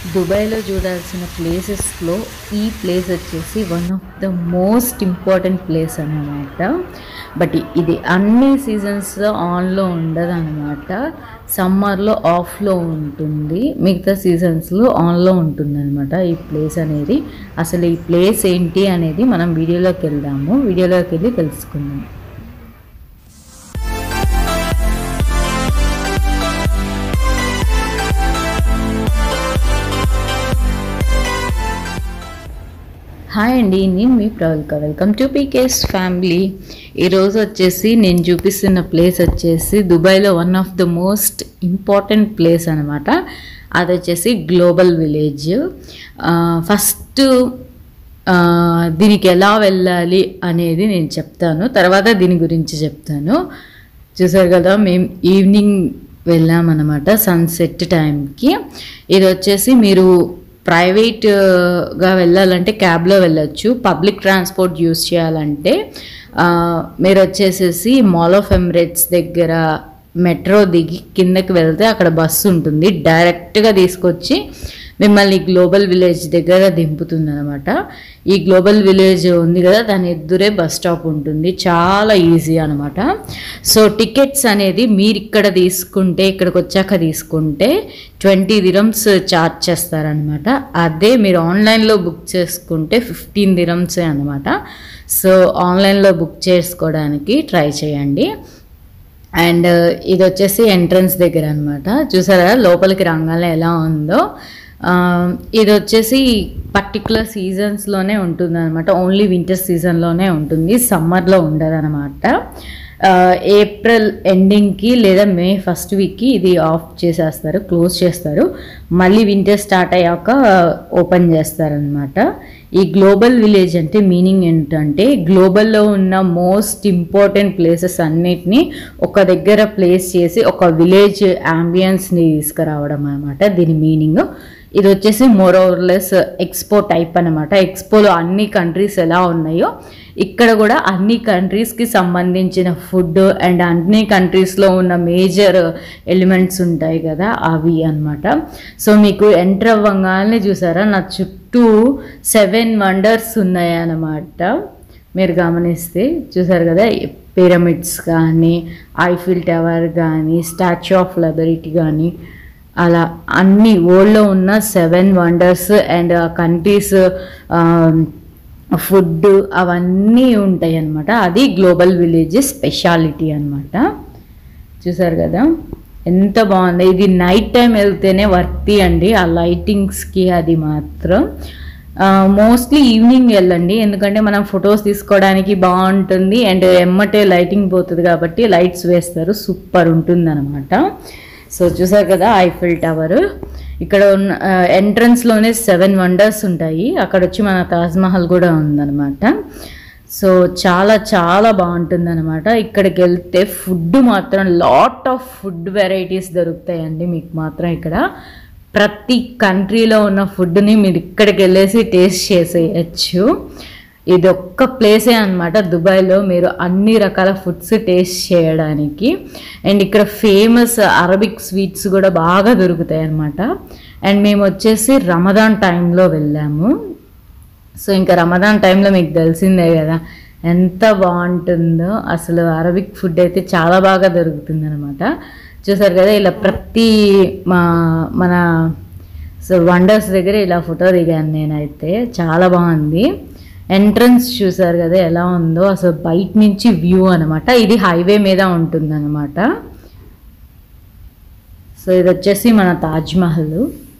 దుబాయ్లో చూడాల్సిన ప్లేసెస్లో ఈ ప్లేస్ వచ్చేసి one of the most important place అన్నమాట బట్ ఇది అన్ని సీజన్స్లో ఆన్లో ఉండదు అనమాట సమ్మర్లో ఆఫ్లో ఉంటుంది మిగతా సీజన్స్లో ఆన్లో ఉంటుంది అనమాట ఈ ప్లేస్ అనేది అసలు ఈ ప్లేస్ ఏంటి అనేది మనం వీడియోలోకి వెళ్దాము వీడియోలోకి వెళ్ళి తెలుసుకుందాం హాయ్ అండి నేను మీ Pravalka welcome to PK's family ఈరోజు వచ్చేసి నేను చూపిస్తున్న ప్లేస్ వచ్చేసి దుబాయ్లో one of the most important place అనమాట అది వచ్చేసి గ్లోబల్ విలేజ్ ఫస్ట్ దీనికి ఎలా వెళ్ళాలి అనేది నేను చెప్తాను తర్వాత దీని గురించి చెప్తాను చూసారు కదా మేము ఈవినింగ్ వెళ్ళామన్నమాట సన్సెట్ టైంకి ఇది వచ్చేసి మీరు ప్రైవేట్గా వెళ్ళాలంటే క్యాబ్లో వెళ్ళొచ్చు పబ్లిక్ ట్రాన్స్పోర్ట్ యూస్ చేయాలంటే ఆ, మీరు వచ్చేసేసి మాల్ ఆఫ్ ఎమిరేట్స్ దగ్గర మెట్రో దిగి కిందకి వెళ్తే అక్కడ బస్సు ఉంటుంది డైరెక్ట్గా తీసుకొచ్చి మిమ్మల్ని గ్లోబల్ విలేజ్ దగ్గర దింపుతుంది అనమాట ఈ గ్లోబల్ విలేజ్ ఉంది కదా దాని ఎదురే బస్ స్టాప్ ఉంటుంది చాలా ఈజీ అనమాట సో టికెట్స్ అనేది మీరు ఇక్కడ తీసుకుంటే ఇక్కడికి వచ్చాక తీసుకుంటే ట్వంటీ దిరమ్స్ ఛార్జ్ చేస్తారనమాట అదే మీరు ఆన్లైన్లో బుక్ చేసుకుంటే ఫిఫ్టీన్ దిరమ్సే అనమాట సో ఆన్లైన్లో బుక్ చేసుకోవడానికి ట్రై చేయండి అండ్ ఇది వచ్చేసి ఎంట్రన్స్ దగ్గర అనమాట చూసారా లోపలికి రంగాల్లో ఎలా ఉందో ఆ, ఇది వచ్చేసి పర్టికులర్ సీజన్స్లోనే ఉంటుంది అనమాట ఓన్లీ వింటర్ సీజన్లోనే ఉంటుంది సమ్మర్లో ఉండదు అనమాట ఏప్రిల్ ఎండింగ్కి లేదా మే ఫస్ట్ వీక్కి ఇది ఆఫ్ చేసేస్తారు క్లోజ్ చేస్తారు మళ్ళీ వింటర్ స్టార్ట్ అయ్యాక ఓపెన్ చేస్తారనమాట ఈ గ్లోబల్ విలేజ్ అంటే మీనింగ్ ఏంటంటే గ్లోబల్లో ఉన్న మోస్ట్ ఇంపార్టెంట్ ప్లేసెస్ అన్నిటినీ ఒక దగ్గర ప్లేస్ చేసి ఒక విలేజ్ అంబియన్స్ని తీసుకురావడం అనమాట దీని మీనింగ్ ఇది వచ్చేసి మోర్ ఓవర్లెస్ ఎక్స్పో టైప్ అనమాట ఎక్స్పోలో అన్ని కంట్రీస్ ఎలా ఉన్నాయో ఇక్కడ కూడా అన్ని కంట్రీస్కి సంబంధించిన ఫుడ్ అండ్ అన్ని కంట్రీస్లో ఉన్న మేజర్ ఎలిమెంట్స్ ఉంటాయి కదా అవి అన్నమాట సో మీకు ఎంటర్ అవ్వగానే చూసారా నా చుట్టూ సెవెన్ వండర్స్ ఉన్నాయి అన్నమాట మీరు గమనిస్తే చూసారు కదా పిరమిడ్స్ కానీ ఐఫిల్ టవర్ కానీ స్టాచ్యూ ఆఫ్ లిబరిటీ కానీ అలా అన్ని వరల్డ్లో ఉన్న seven wonders and countries food అవన్నీ ఉంటాయి అన్నమాట అది గ్లోబల్ విలేజ్ స్పెషాలిటీ అన్నమాట చూసారు కదా ఎంత బాగుంది ఇది నైట్ టైం వెళ్తేనే వర్తి అండి ఆ లైటింగ్స్కి అది మాత్రం మోస్ట్లీ ఈవినింగ్ వెళ్ళండి ఎందుకంటే మనం ఫొటోస్ తీసుకోవడానికి బాగుంటుంది అండ్ ఎమ్మటే లైటింగ్ పోతుంది కాబట్టి లైట్స్ వేస్తారు సూపర్ ఉంటుంది అనమాట సో చూసారు కదా ఐఫిల్ టవర్ ఇక్కడ ఉన్న ఎంట్రన్స్లోనే సెవెన్ వండర్స్ ఉంటాయి అక్కడ వచ్చి మన తాజ్మహల్ కూడా ఉందన్నమాట సో చాలా చాలా బాగుంటుంది అనమాట ఇక్కడికి వెళ్తే ఫుడ్ మాత్రం లాట్ ఆఫ్ ఫుడ్ వెరైటీస్ దొరుకుతాయండి మీకు మాత్రం ఇక్కడ ప్రతి కంట్రీలో ఉన్న ఫుడ్ని మీరు ఇక్కడికి వెళ్ళేసి టేస్ట్ చేసేయచ్చు ఇది ఒక్క ప్లేసే అనమాట దుబాయ్లో మీరు అన్ని రకాల ఫుడ్స్ టేస్ట్ చేయడానికి అండ్ ఇక్కడ ఫేమస్ అరబిక్ స్వీట్స్ కూడా బాగా దొరుకుతాయి అనమాట అండ్ మేము వచ్చేసి రమదాన్ టైంలో వెళ్ళాము సో ఇంకా రమదాన్ టైంలో మీకు తెలిసిందే కదా ఎంత బాగుంటుందో అసలు అరబిక్ ఫుడ్ అయితే చాలా బాగా దొరుకుతుంది అనమాట చూసారు కదా ఇలా ప్రతి మా మన సో వండర్స్ దగ్గర ఇలా ఫోటో దిగాను నేనైతే చాలా బాగుంది ఎంట్రన్స్ చూసారు కదా ఎలా ఉందో అసలు బయట నుంచి వ్యూ అనమాట ఇది హైవే మీద ఉంటుంది అనమాట సో ఇది వచ్చేసి మన తాజ్మహల్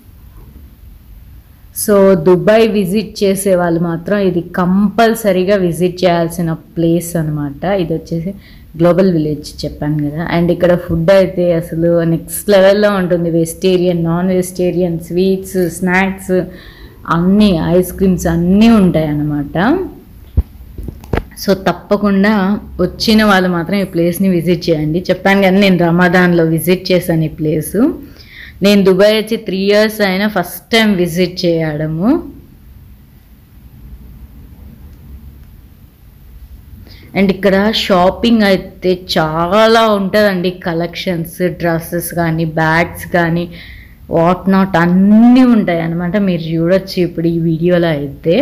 సో దుబాయ్ విజిట్ చేసే వాళ్ళు మాత్రం ఇది కంపల్సరీగా విజిట్ చేయాల్సిన ప్లేస్ అనమాట ఇది వచ్చేసి గ్లోబల్ విలేజ్ చెప్పాను కదా అండ్ ఇక్కడ ఫుడ్ అయితే అసలు నెక్స్ట్ లెవెల్లో ఉంటుంది vegetarian non vegetarian sweets snacks అన్నీ ఐస్ క్రీమ్స్ అన్నీ ఉంటాయి అన్నమాట సో తప్పకుండా వచ్చిన వాళ్ళు మాత్రం ఈ ప్లేస్ని విజిట్ చేయండి చెప్పాను కానీ నేను రమాదాన్లో విజిట్ చేశాను ఈ ప్లేసు నేను దుబాయ్ వచ్చి త్రీ ఇయర్స్ అయినా ఫస్ట్ టైం విజిట్ చేయడము అండ్ ఇక్కడ షాపింగ్ అయితే చాలా ఉంటుందండి కలెక్షన్స్ డ్రెస్సెస్ కానీ బ్యాగ్స్ కానీ వాట్ నాట్ అన్నీ ఉంటాయి అనమాట మీరు చూడొచ్చు ఇప్పుడు ఈ వీడియోలో అయితే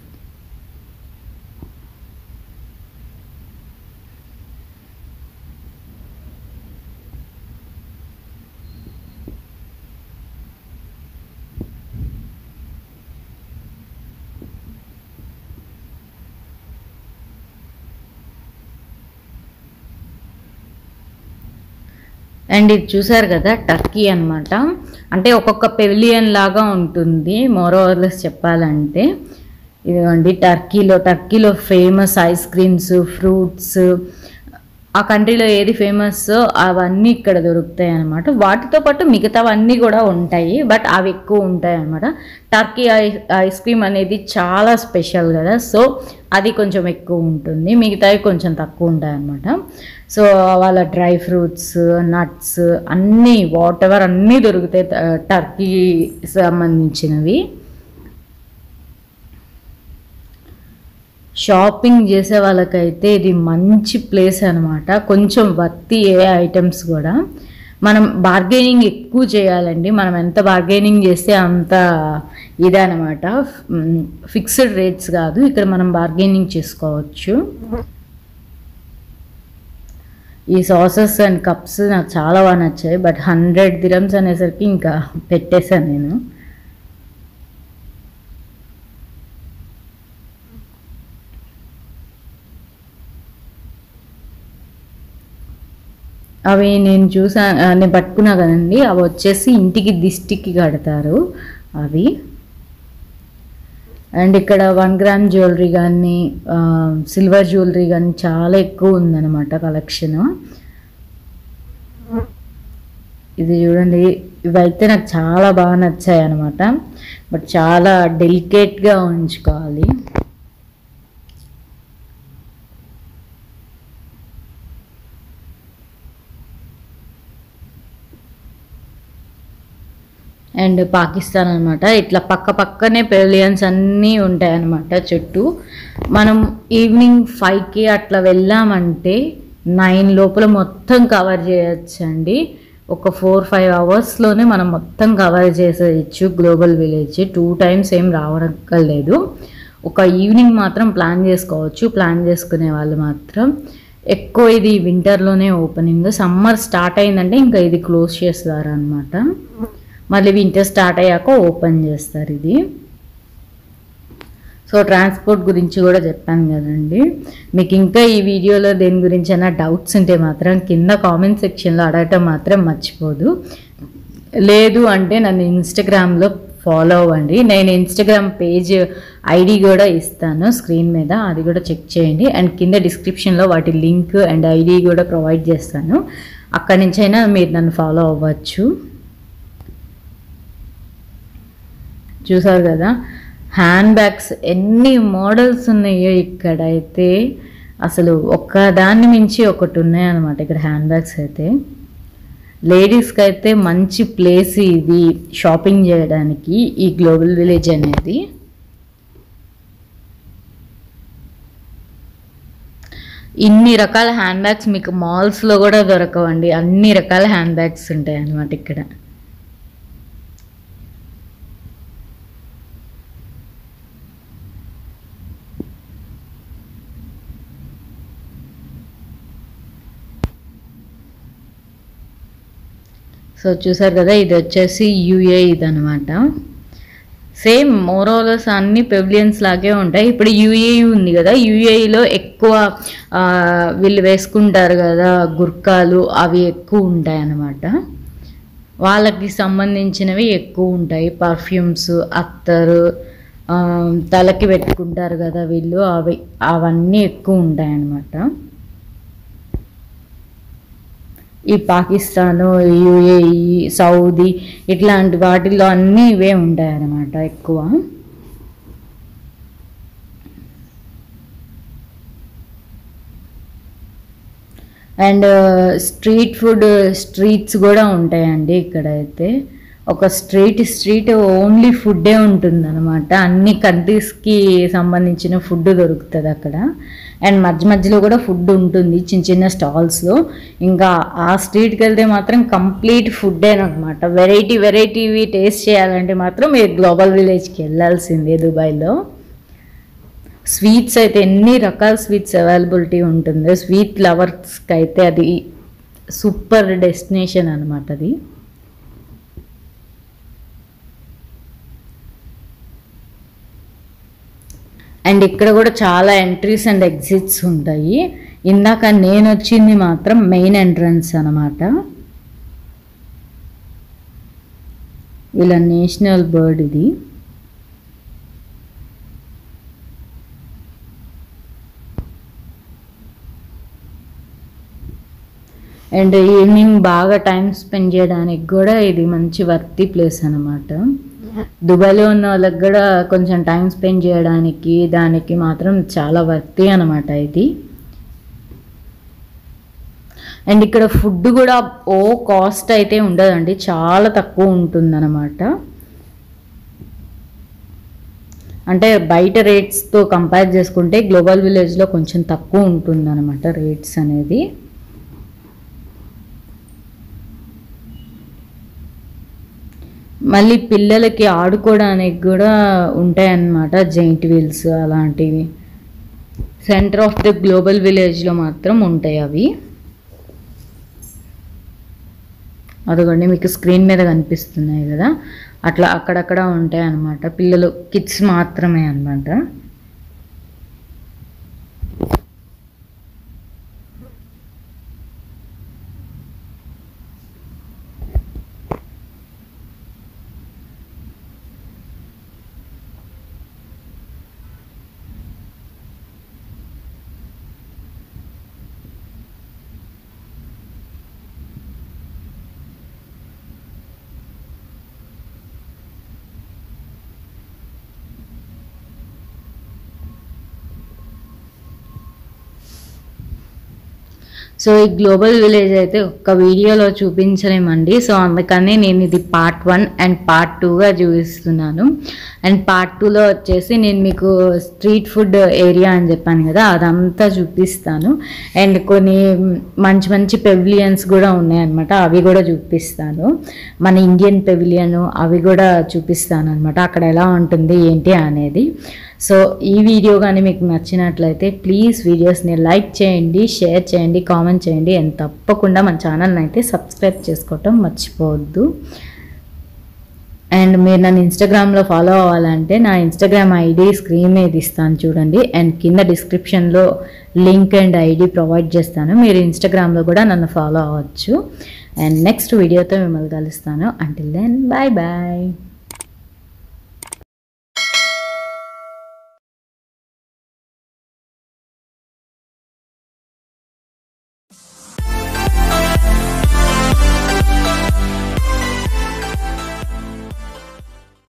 అండ్ ఇది చూసారు కదా టర్కీ అన్నమాట అంటే ఒక్కొక్క పెవిలియన్ లాగా ఉంటుంది మోరోవర్లెస్ చెప్పాలంటే ఇదిగోండి టర్కీలో టర్కీలో ఫేమస్ ఐస్ క్రీమ్స్ ఫ్రూట్స్ ఆ కంట్రీలో ఏది ఫేమస్ అవన్నీ ఇక్కడ దొరుకుతాయి అనమాట వాటితో పాటు మిగతావన్నీ కూడా ఉంటాయి బట్ అవి ఎక్కువ ఉంటాయి అనమాట టర్కీ ఐ- ఐస్ క్రీమ్ అనేది చాలా స్పెషల్ కదా సో అది కొంచెం ఎక్కువ ఉంటుంది మిగతావి కొంచెం తక్కువ ఉంటాయి అనమాట సో వాళ్ళ డ్రై ఫ్రూట్స్ నట్స్ అన్నీ వాట్ ఎవర్ అన్నీ దొరుకుతాయి ట- టర్కీ సంబంధించినవి షాపింగ్ చేసే వాళ్ళకైతే ఇది మంచి ప్లేస్ అనమాట కొంచెం వర్తి ఏ ఐటమ్స్ కూడా మనం బార్గెనింగ్ ఎక్కువ చేయాలండి మనం ఎంత బార్గెనింగ్ చేస్తే అంత ఇదనమాట ఫిక్స్డ్ రేట్స్ కాదు ఇక్కడ మనం బార్గెనింగ్ చేసుకోవచ్చు ఈ సాసెస్ అండ్ కప్స్ నాకు చాలా బాగా నచ్చాయి బట్ హండ్రెడ్ దిరమ్స్ అనేసరికి ఇంకా పెట్టేశాను నేను అవి నేను చూసా ఆ, నేను పట్టుకున్నా కదండి అవి వచ్చేసి ఇంటికి దిష్టికి కడతారు అవి అండ్ ఇక్కడ వన్ గ్రామ్ జ్యువెలరీ కానీ సిల్వర్ జ్యువెలరీ కానీ చాలా ఎక్కువ ఉందన్నమాట కలెక్షన్ ఇది చూడండి ఇవైతే నాకు చాలా బాగా నచ్చాయి అనమాట బట్ చాలా డెలికేట్గా ఉంచుకోవాలి అండ్ పాకిస్తాన్ అనమాట ఇట్లా పక్క పక్కనే పెవిలియన్స్ అన్నీ ఉంటాయి అన్నమాట చుట్టూ మనం ఈవినింగ్ ఫైవ్కి అట్లా వెళ్ళామంటే నైన్ లోపల మొత్తం కవర్ చేయొచ్చండి ఒక ఫోర్ ఫైవ్ అవర్స్లోనే మనం మొత్తం కవర్ చేసేయచ్చు గ్లోబల్ విలేజ్ టూ టైమ్స్ ఏం రావక్కర్లేదు ఒక ఈవినింగ్ మాత్రం ప్లాన్ చేసుకోవచ్చు ప్లాన్ చేసుకునే వాళ్ళు మాత్రం ఎక్కువ ఇది వింటర్లోనే ఓపెనింగ్ సమ్మర్ స్టార్ట్ అయిందంటే ఇంకా ఇది క్లోజ్ చేస్తారు అనమాట మళ్ళీ వింటర్ స్టార్ట్ అయ్యాక ఓపెన్ చేస్తారు ఇది సో ట్రాన్స్పోర్ట్ గురించి కూడా చెప్పాను కదండి మీకు ఇంకా ఈ వీడియోలో దేని గురించి అయినా డౌట్స్ ఉంటే మాత్రం కింద కామెంట్ సెక్షన్లో అడగటం మాత్రం మర్చిపోదు లేదు అంటే నన్ను ఇన్స్టాగ్రామ్లో ఫాలో అవ్వండి నేను ఇన్స్టాగ్రామ్ పేజ్ ఐడి కూడా ఇస్తాను స్క్రీన్ మీద అది కూడా చెక్ చేయండి అండ్ కింద డిస్క్రిప్షన్లో వాటి లింక్ అండ్ ఐడి కూడా ప్రొవైడ్ చేస్తాను అక్కడి నుంచైనా మీరు నన్ను ఫాలో అవ్వచ్చు చూసారు కదా హ్యాండ్ బ్యాగ్స్ ఎన్ని మోడల్స్ ఉన్నాయో ఇక్కడైతే అసలు ఒక్కదాన్ని మించి ఒకటి ఉన్నాయన్నమాట ఇక్కడ హ్యాండ్ బ్యాగ్స్ అయితే లేడీస్కి అయితే మంచి ప్లేస్ ఇది షాపింగ్ చేయడానికి ఈ గ్లోబల్ విలేజ్ అనేది ఇన్ని రకాల హ్యాండ్ బ్యాగ్స్ మీకు మాల్స్లో కూడా దొరకవండి అన్ని రకాల హ్యాండ్ బ్యాగ్స్ ఉంటాయి అన్నమాట ఇక్కడ సో చూసారు కదా ఇది వచ్చేసి యూఏ ఇది అనమాట సేమ్ మోరోలస్ అన్ని పెవిలియన్స్ లాగే ఉంటాయి ఇప్పుడు యూఏఈ ఉంది కదా యూఏఈలో ఎక్కువ ఆ, వీళ్ళు వేసుకుంటారు కదా గుర్కాలు అవి ఎక్కువ ఉంటాయి అన్నమాట వాళ్ళకి సంబంధించినవి ఎక్కువ ఉంటాయి పర్ఫ్యూమ్స్ అత్తరు ఆ, తలకి పెట్టుకుంటారు కదా వీళ్ళు అవి అవన్నీ ఎక్కువ ఉంటాయి అన్నమాట ఈ పాకిస్తాను యుఏఈ సౌదీ ఇట్లాంటి వాటిల్లో అన్నీ ఇవే ఉంటాయి అన్నమాట ఎక్కువ అండ్ స్ట్రీట్ ఫుడ్ స్ట్రీట్స్ కూడా ఉంటాయండి ఇక్కడైతే ఒక స్ట్రీట్ స్ట్రీట్ ఓన్లీ ఫుడ్డే ఉంటుంది అనమాట అన్ని కంట్రీస్కి సంబంధించిన ఫుడ్ దొరుకుతుంది అక్కడ అండ్ మధ్య మధ్యలో కూడా ఫుడ్ ఉంటుంది చిన్న చిన్న స్టాల్స్లో ఇంకా ఆ స్ట్రీట్కి వెళ్తే మాత్రం కంప్లీట్ ఫుడ్డే అనమాట వెరైటీ వెరైటీవి టేస్ట్ చేయాలంటే మాత్రం మీరు గ్లోబల్ విలేజ్కి వెళ్ళాల్సిందే దుబాయ్లో స్వీట్స్ అయితే ఎన్ని రకాల స్వీట్స్ అవైలబిలిటీ ఉంటుంది స్వీట్ లవర్స్కి అయితే అది సూపర్ డెస్టినేషన్ అనమాట అది అండ్ ఇక్కడ కూడా చాలా ఎంట్రీస్ అండ్ ఎగ్జిట్స్ ఉంటాయి ఇందాక నేను వచ్చింది మాత్రం మెయిన్ ఎంట్రన్స్ అనమాట వీళ్ళ నేషనల్ బర్డ్ ఇది అండ్ ఈవినింగ్ బాగా టైం స్పెండ్ చేయడానికి కూడా ఇది మంచి వర్తి ప్లేస్ అనమాట దుబాయ్లో ఉన్న వాళ్ళకి కూడా కొంచెం టైం స్పెండ్ చేయడానికి దానికి మాత్రం చాలా వర్తి అనమాట ఇది అండ్ ఇక్కడ ఫుడ్ కూడా ఓ కాస్ట్ అయితే ఉండదండి చాలా తక్కువ ఉంటుందన్నమాట అంటే బయట రేట్స్తో కంపేర్ చేసుకుంటే గ్లోబల్ విలేజ్లో కొంచెం తక్కువ ఉంటుందన్నమాట రేట్స్ అనేది మళ్ళీ పిల్లలకి ఆడుకోవడానికి కూడా ఉంటాయన్నమాట జైంట్ వీల్స్ అలాంటివి సెంటర్ ఆఫ్ ద గ్లోబల్ విలేజ్లో మాత్రం ఉంటాయి అవి అదిగోండి మీకు స్క్రీన్ మీద కనిపిస్తున్నాయి కదా అట్లా అక్కడక్కడ ఉంటాయి అన్నమాట పిల్లలు కిడ్స్ మాత్రమే అన్నమాట సో ఈ గ్లోబల్ విలేజ్ అయితే ఒక్క వీడియోలో చూపించలేమండి సో అందుకని నేను ఇది పార్ట్ వన్ అండ్ పార్ట్ టూగా చూపిస్తున్నాను అండ్ పార్ట్ టూలో వచ్చేసి నేను మీకు స్ట్రీట్ ఫుడ్ ఏరియా అని చెప్పాను కదా అదంతా చూపిస్తాను అండ్ కొన్ని మంచి మంచి పెవిలియన్స్ కూడా ఉన్నాయన్నమాట అవి కూడా చూపిస్తాను మన ఇండియన్ పెవిలియన్ అవి కూడా చూపిస్తాను అనమాట అక్కడ ఎలా ఉంటుంది ఏంటి అనేది సో ఈ వీడియో కానీ మీకు నచ్చినట్లయితే ప్లీజ్ వీడియోస్ని లైక్ చేయండి షేర్ చేయండి కామెంట్ చేయండి అండ్ తప్పకుండా మన ఛానల్ని అయితే సబ్స్క్రైబ్ చేసుకోవటం మర్చిపోవద్దు అండ్ మీరు నన్ను ఇన్స్టాగ్రామ్లో ఫాలో అవ్వాలంటే నా ఇన్స్టాగ్రామ్ ఐడి స్క్రీన్ మీద ఇస్తాను చూడండి అండ్ కింద డిస్క్రిప్షన్లో లింక్ అండ్ ఐడి ప్రొవైడ్ చేస్తాను మీరు ఇన్స్టాగ్రామ్లో కూడా నన్ను ఫాలో అవ్వచ్చు అండ్ నెక్స్ట్ వీడియోతో మిమ్మల్ని కలుస్తాను అంటిల్ దెన్ బాయ్ బాయ్